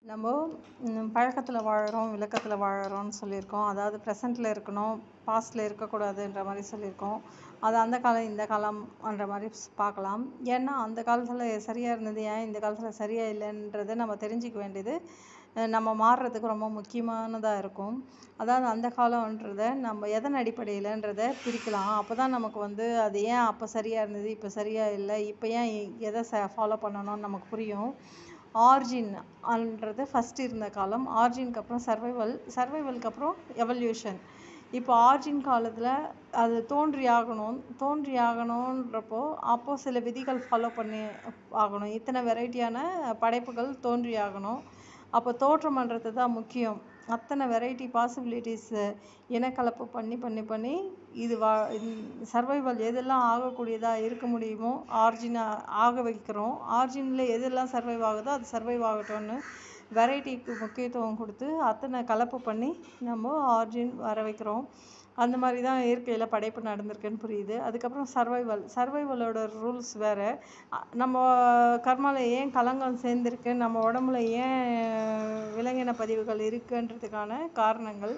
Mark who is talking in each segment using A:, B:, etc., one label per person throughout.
A: நம்ம பழக்கத்தில் வாழறோம் விளக்கத்தில் வாழறோம்னு சொல்லியிருக்கோம் அதாவது ப்ரெசண்ட்டில் இருக்கணும் பாஸ்ட்டில் இருக்கக்கூடாதுன்ற மாதிரி சொல்லியிருக்கோம் அது அந்த காலம் இந்த காலம்ன்ற மாதிரி பார்க்கலாம் ஏன்னா அந்த காலத்தில் சரியாக இருந்தது ஏன் இந்த காலத்தில் சரியாக இல்லைன்றதை நம்ம தெரிஞ்சிக்க வேண்டியது நம்ம மாறுறதுக்கு ரொம்ப முக்கியமானதாக இருக்கும் அதாவது அந்த காலன்றதை நம்ம எதன் அடிப்படையிலன்றதை பிரிக்கலாம் அப்போ தான் நமக்கு வந்து அது ஏன் அப்போ சரியாக இருந்தது இப்போ சரியாக இல்லை இப்போ ஏன் எதை ச ஃபாலோ பண்ணணும்னு நமக்கு புரியும் ஆர்ஜின் அன்றது ஃபஸ்ட் இருந்த காலம் ஆர்ஜினுக்கு அப்புறம் சர்வைவல் சர்வைவலுக்கு அப்புறம் எவல்யூஷன் இப்போ ஆர்ஜின் காலத்தில் அது தோன்றி ஆகணும் தோன்றி ஆகணுன்றப்போ அப்போது சில விதிகள் ஃபாலோ பண்ணி ஆகணும் இத்தனை வெரைட்டியான படைப்புகள் தோன்றி ஆகணும் அப்போ தோற்றம்ன்றது தான் முக்கியம் அத்தனை வெரைட்டி பாசிபிலிட்டிஸு இனக்கலப்பு பண்ணி பண்ணி பண்ணி இது வா சர்வைவல் எதெல்லாம் ஆகக்கூடியதாக இருக்க முடியுமோ ஆர்ஜினை ஆக வைக்கிறோம் ஆர்ஜினில் எதெல்லாம் சர்வைவ் ஆகுதோ அது சர்வைவ் ஆகட்டும்னு வெரைட்டிக்கு முக்கியத்துவம் கொடுத்து அத்தனை கலப்பு பண்ணி நம்ம ஆர்ஜின் வர வைக்கிறோம் அந்த மாதிரி தான் இயற்கையில் படைப்பு நடந்திருக்குன்னு புரியுது அதுக்கப்புறம் சர்வைவல் சர்வைவலோட ரூல்ஸ் வேறு நம்ம கர்மாவில் ஏன் கலங்கம் சேர்ந்துருக்கு நம்ம உடம்புல ஏன் விலங்கின பதிவுகள் இருக்குன்றதுக்கான காரணங்கள்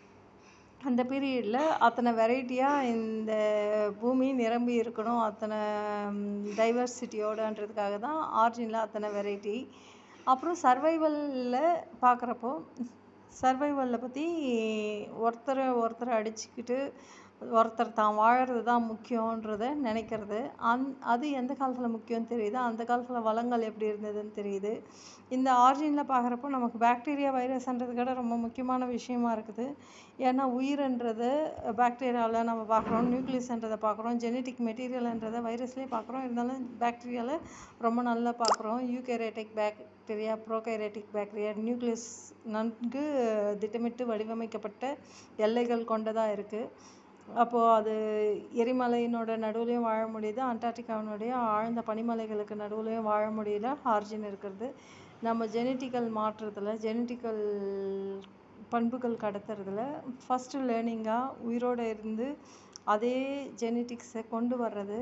A: அந்த பீரியடில் அத்தனை வெரைட்டியாக இந்த பூமி நிரம்பி இருக்கணும் அத்தனை டைவர்சிட்டியோடன்றதுக்காக தான் ஆர்ஜினில் அத்தனை வெரைட்டி அப்புறம் சர்வைவலில் பார்க்குறப்போ சர்வைவலில் பற்றி ஒருத்தரை ஒருத்தரை அடிச்சுக்கிட்டு ஒருத்தர் தான் வாழறது தான் முக்கியன்றத நினைக்கிறது அந் அது எந்த காலத்தில் முக்கியம்னு தெரியுது அந்த காலத்தில் வளங்கள் எப்படி இருந்ததுன்னு தெரியுது இந்த ஆர்ஜினில் பார்க்குறப்போ நமக்கு பாக்டீரியா வைரஸ்ன்றதை விட ரொம்ப முக்கியமான விஷயமா இருக்குது ஏன்னா உயிர்ன்றது பாக்டீரியாவில் நம்ம பார்க்குறோம் நியூக்ளியஸ்ன்றதை பார்க்குறோம் ஜெனட்டிக் மெட்டீரியல்ன்றதை வைரஸ்லேயே பார்க்குறோம் இருந்தாலும் பாக்டீரியாவில் ரொம்ப நல்லா பார்க்குறோம் eukaryotic bacteria prokaryotic bacteria nucleus நன்கு திட்டமிட்டு வடிவமைக்கப்பட்ட எல்லைகள் கொண்டதாக இருக்குது அப்போது அது எரிமலையினோட நடுவுலையும் வாழ முடியுது அண்டார்டிகாவினுடைய ஆழ்ந்த பனிமலைகளுக்கு நடுவுலையும் வாழ முடியல ஆர்ஜின் இருக்கிறது நம்ம ஜெனட்டிக்கல் மாற்றத்தில் ஜெனட்டிக்கல் பண்புகள் கடத்துறதுல ஃபஸ்ட்டு லேர்னிங்காக உயிரோடு இருந்து அதே ஜெனட்டிக்ஸை கொண்டு வர்றது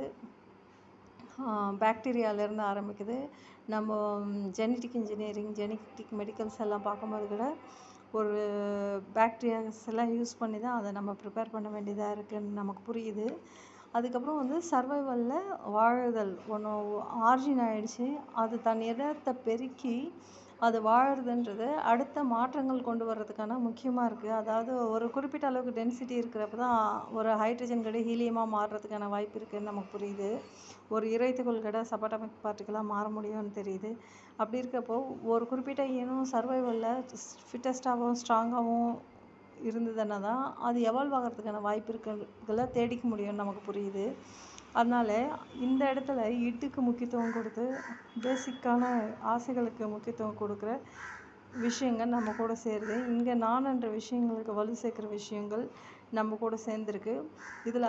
A: பாக்டீரியாவிலேருந்து ஆரம்பிக்குது நம்ம ஜெனட்டிக் இன்ஜினியரிங் ஜெனட்டிக் மெடிக்கல்ஸ் எல்லாம் பார்க்கும்போது கூட ஒரு பாக்டீரியாஸ் எல்லாம் யூஸ் பண்ணி தான் அதை நம்ம ப்ரிப்பேர் பண்ண வேண்டியதாக இருக்குதுன்னு நமக்கு புரியுது அதுக்கப்புறம் வந்து சர்வைவலில் வாழுதல் ஒன்று ஆர்ஜின் ஆகிடுச்சு அது தன் இடத்தை பெருக்கி அது வாழுறதுன்றது அடுத்த மாற்றங்கள் கொண்டு வர்றதுக்கான முக்கியமாக இருக்குது அதாவது ஒரு குறிப்பிட்ட அளவுக்கு டென்சிட்டி இருக்கிறப்ப தான் ஒரு ஹைட்ரஜன் கடை ஹீலியமாக மாறுறதுக்கான வாய்ப்பு இருக்குதுன்னு நமக்கு புரியுது ஒரு இறைத்துகள் கடை சபாட்டமிக் பார்ட்டிக்கலாக மாற முடியும்னு தெரியுது அப்படி இருக்கப்போ ஒரு குறிப்பிட்ட இனம் சர்வைவலில் ஃபிட்டஸ்டாகவும் ஸ்ட்ராங்காகவும் இருந்ததுன்னா தான் அது எவால்வ் ஆகிறதுக்கான வாய்ப்பு இருக்குதுல தேடிக்க முடியும்னு நமக்கு புரியுது அதனால் இந்த இடத்துல இட்டுக்கு முக்கியத்துவம் கொடுத்து பேசிக்கான ஆசைகளுக்கு முக்கியத்துவம் கொடுக்குற விஷயங்கள் நம்ம கூட சேருது இங்கே நான்ன்ற விஷயங்களுக்கு வலு சேர்க்குற விஷயங்கள் நம்ம கூட சேர்ந்துருக்கு இதில்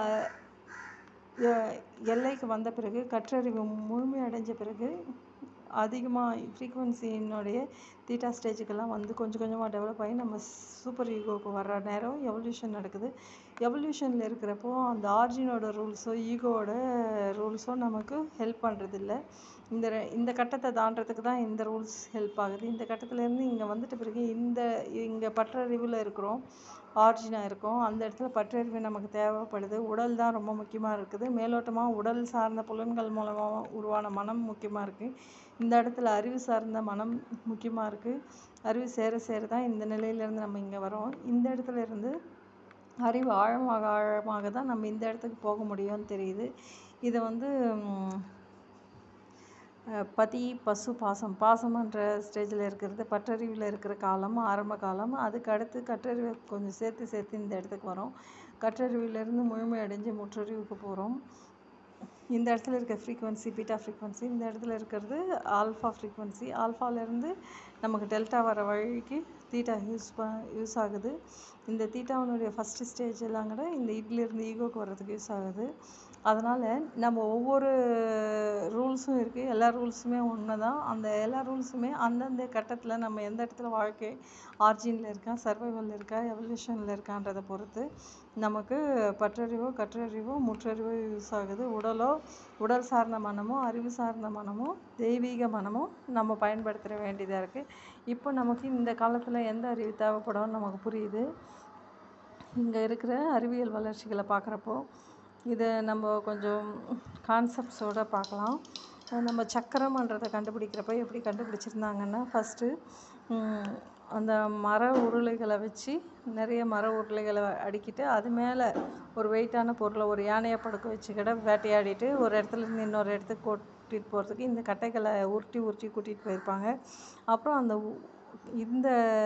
A: எல்லைக்கு வந்த பிறகு கற்றறிவு முழுமை அடைஞ்ச பிறகு அதிகமாக ஃப்ரீக்குவென்சியினுடைய தீட்டா ஸ்டேஜுக்கெல்லாம் வந்து கொஞ்சம் கொஞ்சமாக டெவலப் ஆகி நம்ம சூப்பர் ஈகோவுக்கு வர்ற நேரம் எவல்யூஷன் நடக்குது எவல்யூஷனில் இருக்கிறப்போ அந்த ஆர்ஜினோட ரூல்ஸோ ஈகோவோட ரூல்ஸோ நமக்கு ஹெல்ப் பண்ணுறதில்ல இந்த இந்த கட்டத்தை தாண்டறதுக்கு தான் இந்த ரூல்ஸ் ஹெல்ப் ஆகுது இந்த கட்டத்துலேருந்து இங்கே வந்துட்ட பிறகு இந்த இங்கே பற்றறிவில் இருக்கிறோம் ஆர்ஜினாக இருக்கும் அந்த இடத்துல பற்றறிவு நமக்கு தேவைப்படுது உடல் தான் ரொம்ப முக்கியமாக இருக்குது மேலோட்டமாக உடல் சார்ந்த புலன்கள் மூலமாக உருவான மனம் முக்கியமாக இருக்குது இந்த இடத்துல அறிவு சார்ந்த மனம் முக்கியமாக இருக்குது அறிவு சேர சேர தான் இந்த நிலையிலேருந்து நம்ம இங்கே வரோம் இந்த இடத்துல இருந்து அறிவு ஆழமாக ஆழமாக தான் நம்ம இந்த இடத்துக்கு போக முடியும்னு தெரியுது இதை வந்து பதி பசு பாசம் பாசம்ன்ற ஸ்டேஜில் இருக்கிறது பற்றறிவில் இருக்கிற காலம் ஆரம்ப காலம் அதுக்கு அடுத்து கற்றறிவை கொஞ்சம் சேர்த்து சேர்த்து இந்த இடத்துக்கு வரோம் கற்றறிவிலேருந்து முழுமை அடைஞ்சு முற்றறிவுக்கு போகிறோம் இந்த இடத்துல இருக்க ஃப்ரீக்குவென்சி பீட்டா ஃப்ரீக்குவென்சி இந்த இடத்துல இருக்கிறது ஆல்ஃபா ஃப்ரீக்குவென்சி ஆல்ஃபாலேருந்து நமக்கு டெல்டா வர வழிக்கு தீட்டா யூஸ் ப யூஸ் ஆகுது இந்த தீட்டாவினுடைய ஃபஸ்ட்டு ஸ்டேஜ் எல்லாம் கூட இந்த இட்லிருந்து ஈகோக்கு வர்றதுக்கு யூஸ் ஆகுது அதனால் நம்ம ஒவ்வொரு ரூல்ஸும் இருக்குது எல்லா ரூல்ஸுமே ஒன்று தான் அந்த எல்லா ரூல்ஸுமே அந்தந்த கட்டத்தில் நம்ம எந்த இடத்துல வாழ்க்கை ஆர்ஜினில் இருக்கா சர்வைவலில் இருக்கா எவல்யூஷனில் இருக்கான்றதை பொறுத்து நமக்கு பற்றறிவோ கற்றறிவோ முற்றறிவோ யூஸ் ஆகுது உடலோ உடல் சார்ந்த மனமோ அறிவு சார்ந்த மனமோ தெய்வீக மனமோ நம்ம பயன்படுத்த வேண்டியதாக இருக்குது இப்போ நமக்கு இந்த காலத்தில் எந்த அறிவு தேவைப்படும்னு நமக்கு புரியுது இங்கே இருக்கிற அறிவியல் வளர்ச்சிகளை பார்க்குறப்போ இதை நம்ம கொஞ்சம் கான்செப்ட்ஸோட பார்க்கலாம் நம்ம சக்கரம்ன்றதை கண்டுபிடிக்கிறப்ப எப்படி கண்டுபிடிச்சிருந்தாங்கன்னா ஃபஸ்ட்டு அந்த மர உருளைகளை வச்சு நிறைய மர உருளைகளை அடுக்கிட்டு அது மேலே ஒரு வெயிட்டான பொருளை ஒரு யானையை படுக்க வச்சுக்கிட வேட்டையாடிட்டு ஒரு இடத்துல இருந்து இன்னொரு இடத்துக்கு கூட்டிகிட்டு போகிறதுக்கு இந்த கட்டைகளை உருட்டி உருட்டி கூட்டிகிட்டு போயிருப்பாங்க அப்புறம் அந்த உ- இந்த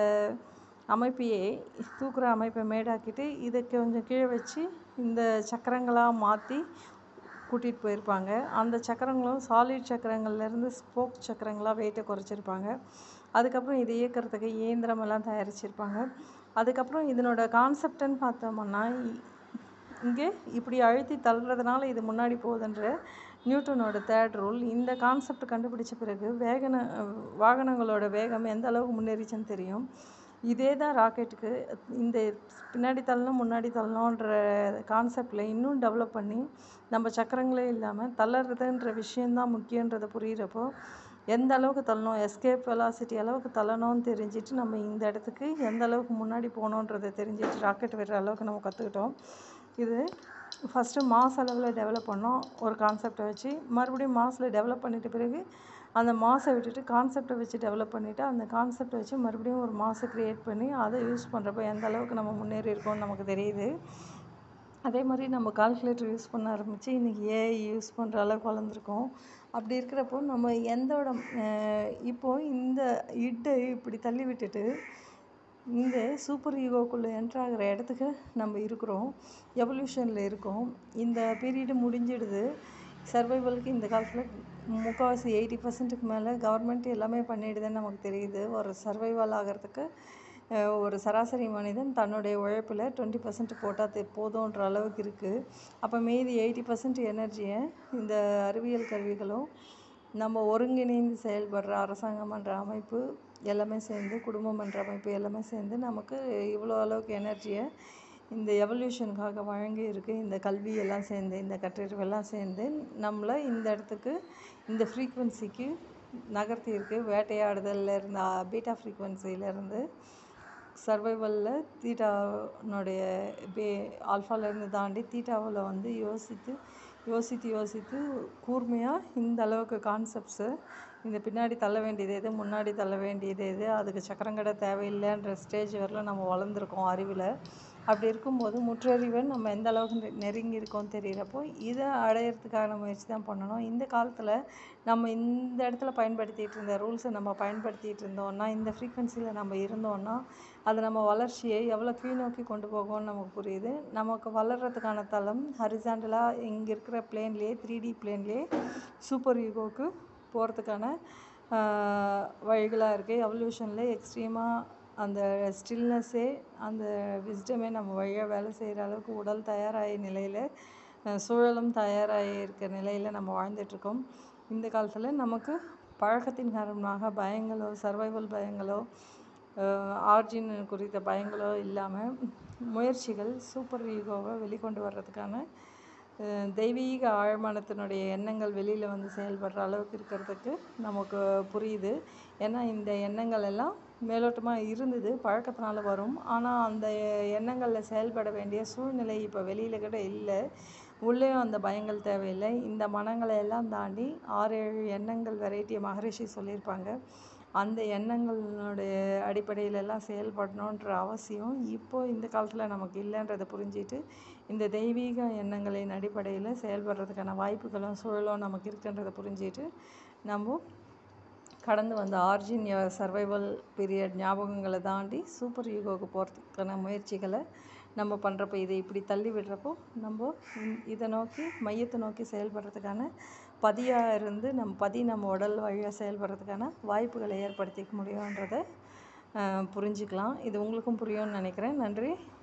A: அமைப்பையே தூக்குற அமைப்பை மேடாக்கிட்டு இதை கொஞ்சம் கீழே வச்சு இந்த சக்கரங்களாக மாற்றி கூட்டிகிட்டு போயிருப்பாங்க அந்த சக்கரங்களும் சாலிட் சக்கரங்கள்லேருந்து ஸ்போக் சக்கரங்களாக வெயிட்டை குறைச்சிருப்பாங்க அதுக்கப்புறம் இதை இயக்கிறதுக்கு இயந்திரமெல்லாம் தயாரிச்சிருப்பாங்க அதுக்கப்புறம் இதனோட கான்செப்டுன்னு பார்த்தோம்னா இ- இங்கே இப்படி அழுத்தி தள்ளுறதுனால இது முன்னாடி போகுதுன்ற நியூட்டனோட தேர்ட் ரூல் இந்த கான்செப்ட் கண்டுபிடிச்ச பிறகு வேகன வாகனங்களோட வேகம் எந்த அளவுக்கு முன்னேறிச்சுன்னு தெரியும் இதே தான் ராக்கெட்டுக்கு இந்த பின்னாடி தள்ளணும் முன்னாடி தள்ளணுன்ற கான்செப்டில் இன்னும் டெவலப் பண்ணி நம்ம சக்கரங்களே இல்லாமல் தள்ளறதுன்ற விஷயந்தான் முக்கியன்றதை புரியிறப்போ எந்த அளவுக்கு தள்ளணும் எஸ்கேப் வெலாசிட்டி அளவுக்கு தள்ளணும்னு தெரிஞ்சிட்டு நம்ம இந்த இடத்துக்கு எந்த அளவுக்கு முன்னாடி போகணுன்றதை தெரிஞ்சிட்டு ராக்கெட் விடுற அளவுக்கு நம்ம கற்றுக்கிட்டோம் இது ஃபஸ்ட்டு மாஸ் அளவில் டெவலப் பண்ணோம் ஒரு கான்செப்டை வச்சு மறுபடியும் மாஸில் டெவலப் பண்ணிட்ட பிறகு அந்த மாஸை விட்டுட்டு கான்செப்டை வச்சு டெவலப் பண்ணிவிட்டு அந்த கான்செப்டை வச்சு மறுபடியும் ஒரு மாஸை க்ரியேட் பண்ணி அதை யூஸ் பண்ணுறப்ப எந்த அளவுக்கு நம்ம முன்னேறி இருக்கோம்னு நமக்கு தெரியுது அதே மாதிரி நம்ம கால்குலேட்டர் யூஸ் பண்ண ஆரம்பித்து இன்றைக்கி ஏஐ யூஸ் பண்ணுற அளவுக்கு வளர்ந்துருக்கோம் அப்படி இருக்கிறப்போ நம்ம எந்தோட அஹ் இப்போ இந்த இட்டை இப்படி தள்ளி விட்டுட்டு இந்த சூப்பர் ஈகோக்குள்ளே என்ட்ராகிற இடத்துக்கு நம்ம இருக்கிறோம் எவல்யூஷனில் இருக்கோம் இந்த பீரியடு முடிஞ்சிடுது சர்வைவலுக்கு இந்த காலத்தில் முக்கால்வாசி எயிட்டி பர்சன்ட்டுக்கு மேலே கவர்மெண்ட் எல்லாமே பண்ணிடுதுன்னு நமக்கு தெரியுது ஒரு சர்வைவல் ஆகிறதுக்கு அஹ், ஒரு சராசரி மனிதன் தன்னுடைய உழைப்பில் டுவெண்ட்டி பர்சன்ட் போட்டால் போதுன்ற அளவுக்கு இருக்குது அப்போ மீதி எயிட்டி பர்சன்ட் எனர்ஜியை இந்த அறிவியல் கருவிகளும் நம்ம ஒருங்கிணைந்து செயல்படுற அரசாங்கம் என்ற அமைப்பு எல்லாமே சேர்ந்து குடும்பம் என்ற அமைப்பு எல்லாமே சேர்ந்து நமக்கு இவ்வளோ அளவுக்கு எனர்ஜியை இந்த எவல்யூஷனுக்காக வழங்கி இருக்கு இந்த கல்வி எல்லாம் சேர்ந்து இந்த கற்றறிவெல்லாம் சேர்ந்து நம்மளை இந்த இடத்துக்கு இந்த ஃப்ரீக்குவென்சிக்கு நகர்த்தி இருக்கு வேட்டையாடுதல்ல இருந்த பீட்டா ஃப்ரீக்குவென்சிலேருந்து சர்வைவலில் தீட்டானுடைய பே ஆல்ஃபாலேருந்து தாண்டி தீட்டாவில் வந்து யோசித்து யோசித்து யோசித்து கூர்மையாக இந்த அளவுக்கு கான்செப்ட்ஸு இந்த பின்னாடி தள்ள வேண்டியது எது முன்னாடி தள்ள வேண்டியது எது அதுக்கு சக்கரங்கடை தேவையில்லைன்ற ஸ்டேஜ் வரலாம் நம்ம வளர்ந்துருக்கோம் அறிவில் அப்படி இருக்கும்போது முற்றறிவை நம்ம எந்த அளவுக்கு நெ- நெருங்கி இருக்கோம் தெரியிறப்போ இதை அடையிறதுக்கான முயற்சி தான் பண்ணணும் இந்த காலத்தில் நம்ம இந்த இடத்துல பயன்படுத்திட்டு இருந்த ரூல்ஸை நம்ம பயன்படுத்திட்டு இருந்தோம்னா இந்த ஃப்ரீக்வன்சியில் நம்ம இருந்தோம்னா அது நம்ம வளர்ச்சியை எவ்வளோ கீழ் நோக்கி கொண்டு போகும்னு நமக்கு புரியுது நமக்கு வளர்கிறதுக்கான தளம் ஹரிசாண்டலாக இங்கே இருக்கிற பிளேன்லேயே த்ரீ டி பிளேன்லேயே சூப்பர் ஈகோக்கு போகிறதுக்கான வழிகளாக இருக்குது எவல்யூஷனில் எக்ஸ்ட்ரீமாக அந்த ஸ்டில்னஸ்ஸே அந்த விஸ்டமே நம்ம வழியாக வேலை செய்கிற அளவுக்கு உடல் தயாராகிய நிலையில் அஹ், சூழலும் தயாராகி இருக்க நிலையில் நம்ம வாழ்ந்துட்டுருக்கோம் இந்த காலத்தில் நமக்கு பழக்கத்தின் காரணமாக பயங்களோ சர்வைவல் பயங்களோ ஆர்ஜின் குறித்த பயங்களோ இல்லாமல் முயற்சிகள் சூப்பர் ஈகோவை வெளிக்கொண்டு வர்றதுக்கான அஹ், தெய்வீக ஆழ்மனத்தினுடைய எண்ணங்கள் வெளியில் வந்து செயல்படுற அளவுக்கு இருக்கிறதுக்கு நமக்கு புரியுது ஏன்னா இந்த எண்ணங்கள் எல்லாம் மேலோட்டமாக இருந்தது பழக்கத்தினால வரும் ஆனால் அந்த எண்ணங்களில் செயல்பட வேண்டிய சூழ்நிலை இப்போ வெளியில் கூட இல்லை உள்ளேயும் அந்த பயங்கள் தேவையில்லை இந்த மனங்களை எல்லாம் தாண்டி ஆறு ஏழு எண்ணங்கள் வெரைட்டி மகரிஷி சொல்லியிருப்பாங்க அந்த எண்ணங்களுடைய அடிப்படையில எல்லாம் செயல்படணுன்ற அவசியம் இப்போ இந்த காலத்தில் நமக்கு இல்லைன்றதை புரிஞ்சிட்டு இந்த தெய்வீக எண்ணங்களின் அடிப்படையில் செயல்படுறதுக்கான வாய்ப்புகளும் சூழலும் நமக்கு இருக்குன்றதை புரிஞ்சிட்டு நம்ம கடந்து வந்த ஆர்ஜின் சர்வைவல் பீரியட் ஞாபகங்களை தாண்டி சூப்பர் ஈகோவுக்கு போகிறதுக்கான முயற்சிகளை நம்ம பண்ணுறப்ப இதை இப்படி தள்ளி விடுறப்போ நம்ம இந்- இதை நோக்கி மையத்தை நோக்கி செயல்படுறதுக்கான பதியாக இருந்து நம்ம பதி நம்ம உடல் வழியாக செயல்படுறதுக்கான வாய்ப்புகளை ஏற்படுத்திக்க முடியுன்றதை அஹ், புரிஞ்சுக்கலாம் இது உங்களுக்கும் புரியும்னு நினைக்கிறேன் நன்றி